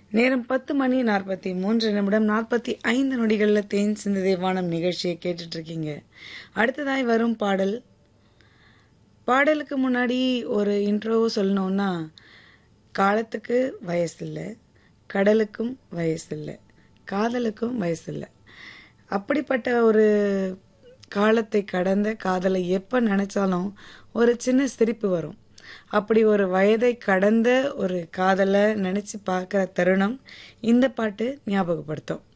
நேரம் பத்து மணி நாற்பத்தி மூன்று நிமிடம் நாற்பத்தி ஐந்து நொடிகளில் தேன் சிந்து வானம் நிகழ்ச்சியை கேட்டுட்டு இருக்கீங்க அடுத்ததாய் வரும் பாடல் பாடலுக்கு முன்னாடி ஒரு இன்ட்ரோ சொல்லணும்னா காலத்துக்கு வயசில்லை கடலுக்கும் வயசில்லை காதலுக்கும் வயசில்லை அப்படிப்பட்ட ஒரு காலத்தை கடந்த காதலை எப்போ நினைச்சாலும் ஒரு சின்ன சிரிப்பு வரும் அப்படி ஒரு வயதை கடந்த ஒரு காதலை நினைச்சு பார்க்குற தருணம் இந்த பாட்டு ஞாபகப்படுத்தும்